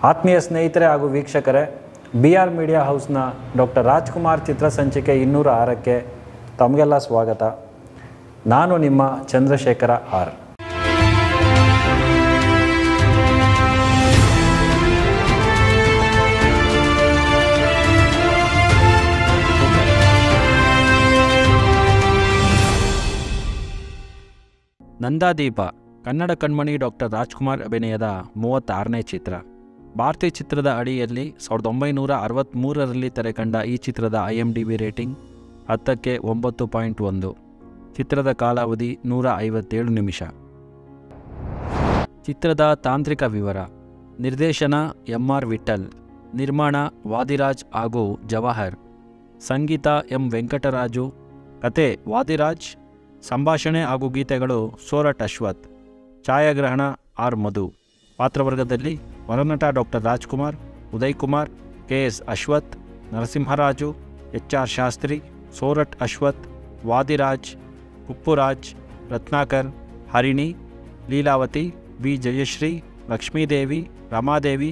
ಆತ್ಮೀಯ ಸ್ನೇಹಿತರೆ ಹಾಗೂ ವೀಕ್ಷಕರೇ ಬಿ ಆರ್ ಮೀಡಿಯಾ ಹೌಸ್ನ ಡಾಕ್ಟರ್ ರಾಜ್ಕುಮಾರ್ ಚಿತ್ರಸಂಚಿಕೆ ಇನ್ನೂರ ಆರಕ್ಕೆ ತಮಗೆಲ್ಲ ಸ್ವಾಗತ ನಾನು ನಿಮ್ಮ ಚಂದ್ರಶೇಖರ ಆರ್ ನಂದಾದೀಪ ಕನ್ನಡ ಕಣ್ಮಣಿ ಡಾಕ್ಟರ್ ರಾಜ್ಕುಮಾರ್ ಅಭಿನಯದ ಮೂವತ್ತಾರನೇ ಚಿತ್ರ ಭಾರತೀಯ ಚಿತ್ರದ ಅಡಿಯಲ್ಲಿ ಸಾವಿರದ ಒಂಬೈನೂರ ಅರವತ್ತ್ಮೂರರಲ್ಲಿ ತೆರೆಕಂಡ ಈ ಚಿತ್ರದ I M D B rating ಹತ್ತಕ್ಕೆ ಒಂಬತ್ತು ಪಾಯಿಂಟ್ ಒಂದು ಚಿತ್ರದ ಕಾಲಾವಧಿ ನೂರ ಐವತ್ತೇಳು ನಿಮಿಷ ಚಿತ್ರದ ತಾಂತ್ರಿಕ ವಿವರ ನಿರ್ದೇಶನ ಎಂ ಆರ್ ವಿಠಲ್ ನಿರ್ಮಾಣ ವಾದಿರಾಜ್ ಹಾಗೂ ಜವಾಹರ್ ಸಂಗೀತ ಎಂ ವೆಂಕಟರಾಜು ಕತೆ ವಾದಿರಾಜ್ ಸಂಭಾಷಣೆ ಹಾಗೂ ಗೀತೆಗಳು ಸೋರಟ್ ಅಶ್ವಥ್ ಛಾಯಾಗ್ರಹಣ ಆರ್ ಮಧು ಪಾತ್ರವರ್ಗದಲ್ಲಿ ಹೊರನಟ doctor Rajkumar Uday Kumar K S Ashwath Narasimharaju H R Shastri Sorat Ashwath Vadiraj Kuppuraj Ratnakar Harini Leelavathi B Jayashree Lakshmidevi Ramadevi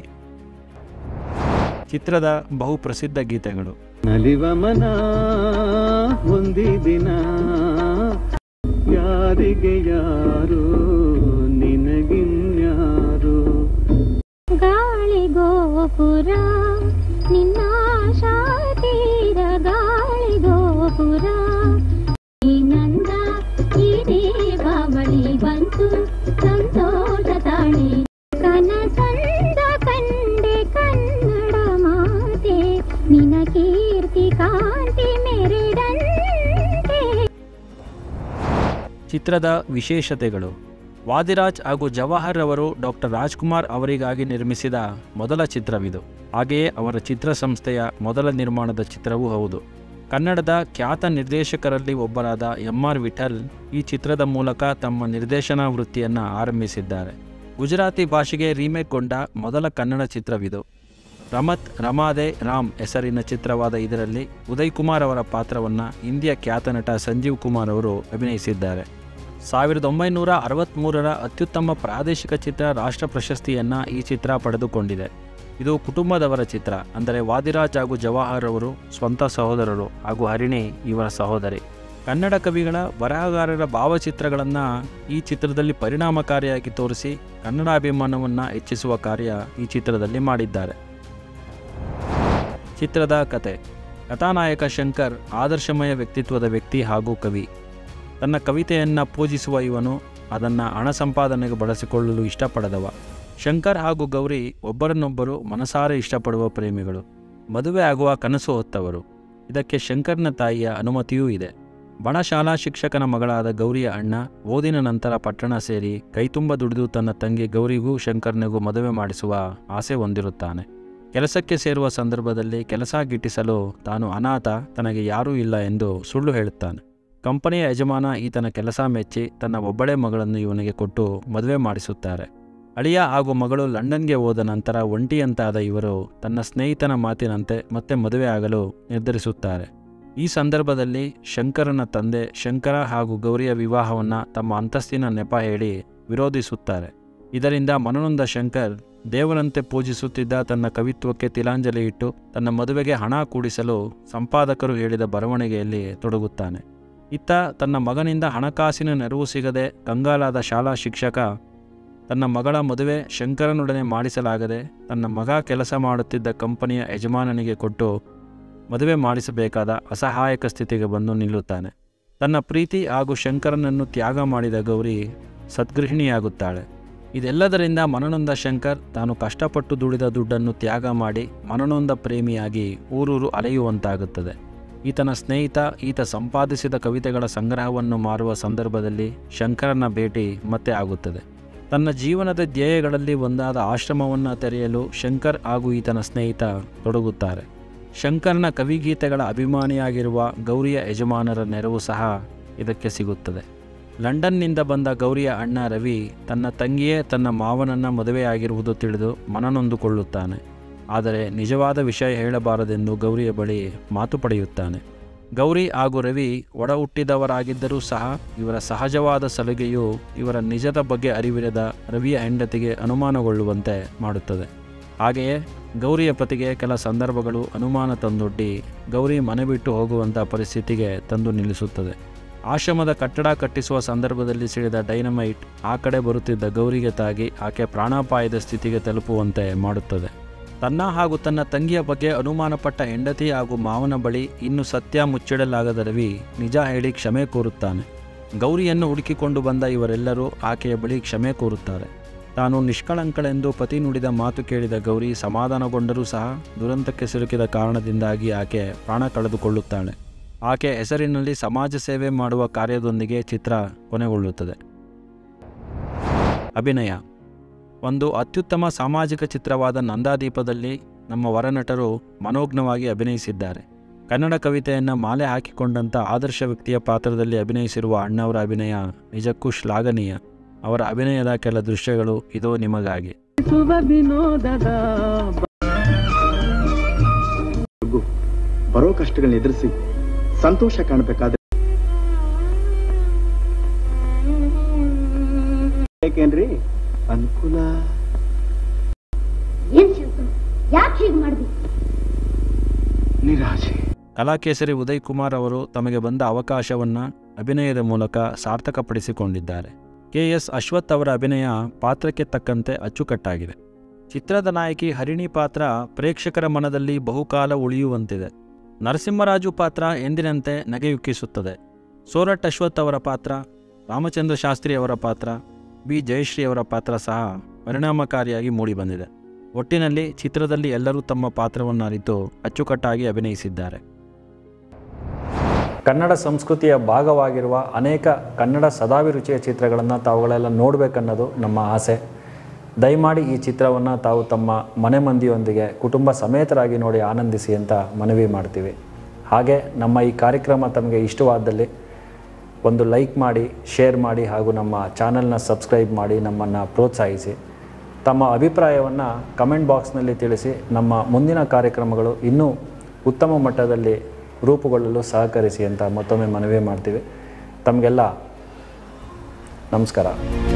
ಚಿತ್ರದ ಬಹು ಪ್ರಸಿದ್ಧ ಗೀತೆಗಳು ನಲಿವ ಮನ ಒಂದಿ ದಿನ ಯಾರಿಗೆ ಯಾರು ನಿನಗಿನ್ಯಾರು ಗಾಳಿ ಗೋಪುರ ನಿನ್ನ ಶಾತೀರ ಗಾಳಿ ಗೋಪುರ ಈ ನಂದ ಈ ದೀಪಾವಳಿ ಬಂತು ಸಂತೋಷ ತಾಳಿ ಕನಸಂದ ಕಂಡೆ ಕನ್ನಡ ಮಾತೆ ನಿನ ಕೀರ್ತಿ ಕಾಂತಿ ಮೆರೆದಂತೆ ಚಿತ್ರದ ವಿಶೇಷತೆಗಳು ವಾದಿರಾಜ್ ಹಾಗೂ ಜವಾಹರ್ ಅವರು ಡಾಕ್ಟರ್ ರಾಜ್ಕುಮಾರ್ ಅವರಿಗಾಗಿ ನಿರ್ಮಿಸಿದ ಮೊದಲ ಚಿತ್ರವಿದು ಹಾಗೆಯೇ ಅವರ ಚಿತ್ರಸಂಸ್ಥೆಯ ಮೊದಲ ನಿರ್ಮಾಣದ ಚಿತ್ರವೂ ಹೌದು ಕನ್ನಡದ ಖ್ಯಾತ ನಿರ್ದೇಶಕರಲ್ಲಿ ಒಬ್ಬರಾದ ಎಂ ಆರ್ ವಿಠಲ್ ಈ ಚಿತ್ರದ ಮೂಲಕ ತಮ್ಮ ನಿರ್ದೇಶನ ವೃತ್ತಿಯನ್ನು ಆರಂಭಿಸಿದ್ದಾರೆ ಗುಜರಾತಿ ಭಾಷೆಗೆ ರೀಮೇಕ್ಗೊಂಡ ಮೊದಲ ಕನ್ನಡ ಚಿತ್ರವಿದು ರಮತ್ ರಮಾದೆ ರಾಮ್ ಹೆಸರಿನ ಚಿತ್ರವಾದ ಇದರಲ್ಲಿ ಉದಯ್ ಕುಮಾರ್ ಅವರ ಪಾತ್ರವನ್ನು ಹಿಂದಿಯ ಖ್ಯಾತ ನಟ ಸಂಜೀವ್ ಕುಮಾರ್ ಅವರು ಅಭಿನಯಿಸಿದ್ದಾರೆ ಸಾವಿರದ ಒಂಬೈನೂರ ಅರವತ್ತ್ಮೂರರ ಅತ್ಯುತ್ತಮ ಪ್ರಾದೇಶಿಕ ಚಿತ್ರ ರಾಷ್ಟ್ರ ಪ್ರಶಸ್ತಿಯನ್ನು ಈ ಚಿತ್ರ ಪಡೆದುಕೊಂಡಿದೆ ಇದು ಕುಟುಂಬದವರ ಚಿತ್ರ ಅಂದರೆ ವಾದಿರಾಜ್ ಹಾಗೂ ಜವಾಹರ್ ಅವರು ಸ್ವಂತ ಸಹೋದರರು ಹಾಗೂ ಹರಿಣಿ ಇವರ ಸಹೋದರಿ ಕನ್ನಡ ಕವಿಗಳ ಬರಹಗಾರರ ಭಾವಚಿತ್ರಗಳನ್ನು ಈ ಚಿತ್ರದಲ್ಲಿ ಪರಿಣಾಮಕಾರಿಯಾಗಿ ತೋರಿಸಿ ಕನ್ನಡ ಅಭಿಮಾನವನ್ನು ಹೆಚ್ಚಿಸುವ ಕಾರ್ಯ ಈ ಚಿತ್ರದಲ್ಲಿ ಮಾಡಿದ್ದಾರೆ ಚಿತ್ರದ ಕತೆ ಕಥಾನಾಯಕ ಶಂಕರ್ ಆದರ್ಶಮಯ ವ್ಯಕ್ತಿತ್ವದ ವ್ಯಕ್ತಿ ಹಾಗೂ ಕವಿ ತನ್ನ ಕವಿತೆಯನ್ನು ಪೂಜಿಸುವ ಇವನು ಅದನ್ನು ಹಣ ಸಂಪಾದನೆಗೆ ಬಳಸಿಕೊಳ್ಳಲು ಇಷ್ಟಪಡದವ ಶಂಕರ್ ಹಾಗೂ ಗೌರಿ ಒಬ್ಬರನ್ನೊಬ್ಬರು ಮನಸಾರೆ ಇಷ್ಟಪಡುವ ಪ್ರೇಮಿಗಳು ಮದುವೆ ಆಗುವ ಕನಸು ಹೊತ್ತವರು ಇದಕ್ಕೆ ಶಂಕರ್ನ ತಾಯಿಯ ಅನುಮತಿಯೂ ಇದೆ ಬಣ ಶಾಲಾ ಶಿಕ್ಷಕನ ಮಗಳಾದ ಗೌರಿಯ ಅಣ್ಣ ಓದಿನ ನಂತರ ಪಟ್ಟಣ ಸೇರಿ ಕೈತುಂಬ ದುಡಿದು ತನ್ನ ತಂಗಿ ಗೌರಿಗೂ ಶಂಕರ್ನಿಗೂ ಮದುವೆ ಮಾಡಿಸುವ ಆಸೆ ಹೊಂದಿರುತ್ತಾನೆ ಕೆಲಸಕ್ಕೆ ಸೇರುವ ಸಂದರ್ಭದಲ್ಲಿ ಕೆಲಸ ಗಿಟ್ಟಿಸಲು ತಾನು ಅನಾಥ ತನಗೆ ಯಾರೂ ಇಲ್ಲ ಎಂದು ಸುಳ್ಳು ಹೇಳುತ್ತಾನೆ ಕಂಪನಿಯ ಯಜಮಾನ ಈತನ ಕೆಲಸ ಮೆಚ್ಚಿ ತನ್ನ ಒಬ್ಬಳೇ ಮಗಳನ್ನು ಇವನಿಗೆ ಕೊಟ್ಟು ಮದುವೆ ಮಾಡಿಸುತ್ತಾರೆ ಅಳಿಯ ಹಾಗೂ ಮಗಳು ಲಂಡನ್ಗೆ ಹೋದ ನಂತರ ಒಂಟಿಯಂತಾದ ಇವರು ತನ್ನ ಸ್ನೇಹಿತನ ಮಾತಿನಂತೆ ಮತ್ತೆ ಮದುವೆ ಆಗಲು ನಿರ್ಧರಿಸುತ್ತಾರೆ ಈ ಸಂದರ್ಭದಲ್ಲಿ ಶಂಕರನ ತಂದೆ ಶಂಕರ ಹಾಗೂ ಗೌರಿಯ ವಿವಾಹವನ್ನು ತಮ್ಮ ಅಂತಸ್ತಿನ ನೆಪ ಹೇಳಿ ವಿರೋಧಿಸುತ್ತಾರೆ ಇದರಿಂದ ಮನನೊಂದ ಶಂಕರ್ ದೇವರಂತೆ ಪೂಜಿಸುತ್ತಿದ್ದ ತನ್ನ ಕವಿತ್ವಕ್ಕೆ ತಿಲಾಂಜಲಿ ಇಟ್ಟು ತನ್ನ ಮದುವೆಗೆ ಹಣ ಕೂಡಿಸಲು ಸಂಪಾದಕರು ಹೇಳಿದ ಬರವಣಿಗೆಯಲ್ಲಿ ತೊಡಗುತ್ತಾನೆ ಇತ್ತ ತನ್ನ ಮಗನಿಂದ ಹಣಕಾಸಿನ ನೆರವು ಸಿಗದೆ ಕಂಗಾಲಾದ ಶಾಲಾ ಶಿಕ್ಷಕ ತನ್ನ ಮಗಳ ಮದುವೆ ಶಂಕರನೊಡನೆ ಮಾಡಿಸಲಾಗದೆ ತನ್ನ ಮಗ ಕೆಲಸ ಮಾಡುತ್ತಿದ್ದ ಕಂಪನಿಯ ಯಜಮಾನನಿಗೆ ಕೊಟ್ಟು ಮದುವೆ ಮಾಡಿಸಬೇಕಾದ ಅಸಹಾಯಕ ಸ್ಥಿತಿಗೆ ಬಂದು ನಿಲ್ಲುತ್ತಾನೆ ತನ್ನ ಪ್ರೀತಿ ಹಾಗೂ ಶಂಕರನನ್ನು ತ್ಯಾಗ ಮಾಡಿದ ಗೌರಿ ಸದ್ಗೃಹಿಣಿಯಾಗುತ್ತಾಳೆ ಇದೆಲ್ಲದರಿಂದ ಮನನೊಂದ ಶಂಕರ್ ತಾನು ಕಷ್ಟಪಟ್ಟು ದುಡಿದ ದುಡ್ಡನ್ನು ತ್ಯಾಗ ಮಾಡಿ ಮನನೊಂದ ಪ್ರೇಮಿಯಾಗಿ ಊರೂರು ಅಲೆಯುವಂತಾಗುತ್ತದೆ ಈತನ ಸ್ನೇಹಿತ ಈತ ಸಂಪಾದಿಸಿದ ಕವಿತೆಗಳ ಸಂಗ್ರಹವನ್ನು ಮಾರುವ ಸಂದರ್ಭದಲ್ಲಿ ಶಂಕರನ ಭೇಟಿ ಮತ್ತೆ ಆಗುತ್ತದೆ ತನ್ನ ಜೀವನದ ಧ್ಯೇಯಗಳಲ್ಲಿ ಒಂದಾದ ಆಶ್ರಮವನ್ನು ತೆರೆಯಲು ಶಂಕರ್ ಹಾಗೂ ಈತನ ಸ್ನೇಹಿತ ತೊಡಗುತ್ತಾರೆ ಶಂಕರ್ನ ಕವಿಗೀತೆಗಳ ಅಭಿಮಾನಿಯಾಗಿರುವ ಗೌರಿಯ ಯಜಮಾನರ ನೆರವು ಸಹ ಇದಕ್ಕೆ ಸಿಗುತ್ತದೆ ಲಂಡನ್ನಿಂದ ಬಂದ ಗೌರಿಯ ಅಣ್ಣ ರವಿ ತನ್ನ ತಂಗಿಯೇ ತನ್ನ ಮಾವನನ್ನ ಮದುವೆಯಾಗಿರುವುದು ತಿಳಿದು ಮನನೊಂದುಕೊಳ್ಳುತ್ತಾನೆ ಆದರೆ ನಿಜವಾದ ವಿಷಯ ಹೇಳಬಾರದೆಂದು ಗೌರಿಯ ಬಳಿ ಮಾತು ಪಡೆಯುತ್ತಾನೆ ಗೌರಿ ಹಾಗೂ ರವಿ ಒಡ ಹುಟ್ಟಿದವರಾಗಿದ್ದರೂ ಸಹ ಇವರ ಸಹಜವಾದ ಸಲುಗೆಯು ಇವರ ನಿಜದ ಬಗ್ಗೆ ಅರಿವಿರದ ರವಿಯ ಹೆಂಡತಿಗೆ ಅನುಮಾನಗೊಳ್ಳುವಂತೆ ಮಾಡುತ್ತದೆ ಹಾಗೆಯೇ ಗೌರಿಯ ಪತಿಗೆ ಕೆಲ ಸಂದರ್ಭಗಳು ಅನುಮಾನ ತಂದೊಡ್ಡಿ ಗೌರಿ ಮನೆ ಬಿಟ್ಟು ಹೋಗುವಂಥ ಪರಿಸ್ಥಿತಿಗೆ ತಂದು ನಿಲ್ಲಿಸುತ್ತದೆ ಆಶ್ರಮದ ಕಟ್ಟಡ ಕಟ್ಟಿಸುವ ಸಂದರ್ಭದಲ್ಲಿ ಸಿಡಿದ ಡೈನಮೈಟ್ ಆ ಕಡೆ ಬರುತ್ತಿದ್ದ ಗೌರಿಗೆ ತಾಗಿ ಆಕೆ ಪ್ರಾಣಾಪಾಯದ ಸ್ಥಿತಿಗೆ ತಲುಪುವಂತೆ ಮಾಡುತ್ತದೆ ತನ್ನ ಹಾಗೂ ತನ್ನ ತಂಗಿಯ ಬಗ್ಗೆ ಅನುಮಾನಪಟ್ಟ ಹೆಂಡತಿ ಹಾಗೂ ಮಾವನ ಬಳಿ ಇನ್ನು ಸತ್ಯ ಮುಚ್ಚಿಡಲಾಗದ ರವಿ ನಿಜ ಹೇಳಿ ಕ್ಷಮೆ ಕೋರುತ್ತಾನೆ ಗೌರಿಯನ್ನು ಹುಡುಕಿಕೊಂಡು ಬಂದ ಇವರೆಲ್ಲರೂ ಆಕೆಯ ಬಳಿ ಕ್ಷಮೆ ಕೋರುತ್ತಾರೆ ತಾನು ನಿಷ್ಕಳಂಕಳೆಂದು ಪತಿ ನುಡಿದ ಮಾತು ಕೇಳಿದ ಗೌರಿ ಸಮಾಧಾನಗೊಂಡರೂ ಸಹ ದುರಂತಕ್ಕೆ ಸಿಲುಕಿದ ಕಾರಣದಿಂದಾಗಿ ಆಕೆ ಪ್ರಾಣ ಕಳೆದುಕೊಳ್ಳುತ್ತಾಳೆ ಆಕೆ ಹೆಸರಿನಲ್ಲಿ ಸಮಾಜ ಸೇವೆ ಮಾಡುವ ಕಾರ್ಯದೊಂದಿಗೆ ಚಿತ್ರ ಕೊನೆಗೊಳ್ಳುತ್ತದೆ ಅಭಿನಯ ಒಂದು ಅತ್ಯುತ್ತಮ ಸಾಮಾಜಿಕ ಚಿತ್ರವಾದ ನಂದಾದೀಪದಲ್ಲಿ ನಮ್ಮ ವರನಟರು ಮನೋಜ್ಞವಾಗಿ ಅಭಿನಯಿಸಿದ್ದಾರೆ ಕನ್ನಡ ಕವಿತೆಯನ್ನು ಮಾಲೆ ಹಾಕಿಕೊಂಡಂಥ ಆದರ್ಶ ವ್ಯಕ್ತಿಯ ಪಾತ್ರದಲ್ಲಿ ಅಭಿನಯಿಸಿರುವ ಅಣ್ಣವರ ಅಭಿನಯ ನಿಜಕ್ಕೂ ಶ್ಲಾಘನೀಯ ಅವರ ಅಭಿನಯದ ಕೆಲ ದೃಶ್ಯಗಳು ಇದೋ ನಿಮಗಾಗಿ ಸುವ ವಿನೋದದ ಬರೋ ಕಷ್ಟಗಳನ್ನ ಎದುರಿಸಿ ಸಂತೋಷ ಕಾಣಬೇಕಾದ್ರೆ ಯಾಕೇನ್ರಿ ಅನುಕೂಲ ಏನ್ ಶಂಕರ್ ಯಾಕೆ ಹೀಗೆ ಮಾಡಿದಿ ನಿರಾಶೆ ಕಲಾಕೇಸರಿ ಉದಯ್ ಕುಮಾರ್ ಅವರು ತಮಗೆ ಬಂದ ಅವಕಾಶವನ್ನು ಅಭಿನಯದ ಮೂಲಕ ಸಾರ್ಥಕಪಡಿಸಿಕೊಂಡಿದ್ದಾರೆ ಕೆ ಎಸ್ ಅಶ್ವಥ್ ಅವರ ಅಭಿನಯ ಪಾತ್ರಕ್ಕೆ ತಕ್ಕಂತೆ ಅಚ್ಚುಕಟ್ಟಾಗಿದೆ ಚಿತ್ರದ ನಾಯಕಿ ಹರಿಣಿ ಪಾತ್ರ ಪ್ರೇಕ್ಷಕರ ಮನದಲ್ಲಿ ಬಹುಕಾಲ ಉಳಿಯುವಂತಿದೆ ನರಸಿಂಹರಾಜು ಪಾತ್ರ ಎಂದಿನಂತೆ ನಗೆಯುಕ್ಕಿಸುತ್ತದೆ ಸೋರಟ್ ಅಶ್ವಥ್ ಅವರ ಪಾತ್ರ ರಾಮಚಂದ್ರ ಶಾಸ್ತ್ರಿ ಅವರ ಪಾತ್ರ ಬಿ ಜಯಶ್ರೀ ಅವರ ಪಾತ್ರ ಸಹ ಪರಿಣಾಮಕಾರಿಯಾಗಿ ಮೂಡಿಬಂದಿದೆ ಒಟ್ಟಿನಲ್ಲಿ ಚಿತ್ರದಲ್ಲಿ ಎಲ್ಲರೂ ತಮ್ಮ ಪಾತ್ರವನ್ನು ಅರಿತು ಅಚ್ಚುಕಟ್ಟಾಗಿ ಅಭಿನಯಿಸಿದ್ದಾರೆ ಕನ್ನಡ ಸಂಸ್ಕೃತಿಯ ಭಾಗವಾಗಿರುವ ಅನೇಕ ಕನ್ನಡ ಸದಾಭಿರುಚಿಯ ಚಿತ್ರಗಳನ್ನು ತಾವುಗಳೆಲ್ಲ ನೋಡಬೇಕನ್ನೋದು ನಮ್ಮ ಆಸೆ ದಯಮಾಡಿ ಈ ಚಿತ್ರವನ್ನು ತಾವು ತಮ್ಮ ಮನೆ ಮಂದಿಯೊಂದಿಗೆ ಕುಟುಂಬ ಸಮೇತರಾಗಿ ನೋಡಿ ಆನಂದಿಸಿ ಅಂತ ಮನವಿ ಮಾಡ್ತೀವಿ ಹಾಗೆ ನಮ್ಮ ಈ ಕಾರ್ಯಕ್ರಮ ತಮಗೆ ಇಷ್ಟವಾದಲ್ಲಿ ಒಂದು ಲೈಕ್ ಮಾಡಿ ಶೇರ್ ಮಾಡಿ ಹಾಗೂ ನಮ್ಮ ಚಾನಲ್ನ ಸಬ್ಸ್ಕ್ರೈಬ್ ಮಾಡಿ ನಮ್ಮನ್ನು ಪ್ರೋತ್ಸಾಹಿಸಿ ತಮ್ಮ ಅಭಿಪ್ರಾಯವನ್ನು ಕಮೆಂಟ್ ಬಾಕ್ಸ್ನಲ್ಲಿ ತಿಳಿಸಿ ನಮ್ಮ ಮುಂದಿನ ಕಾರ್ಯಕ್ರಮಗಳು ಇನ್ನೂ ಉತ್ತಮ ಮಟ್ಟದಲ್ಲಿ ರೂಪುಗೊಳ್ಳಲು ಸಹಕರಿಸಿ ಅಂತ ಮತ್ತೊಮ್ಮೆ ಮನವಿ ಮಾಡ್ತೀವಿ ತಮಗೆಲ್ಲ ನಮಸ್ಕಾರ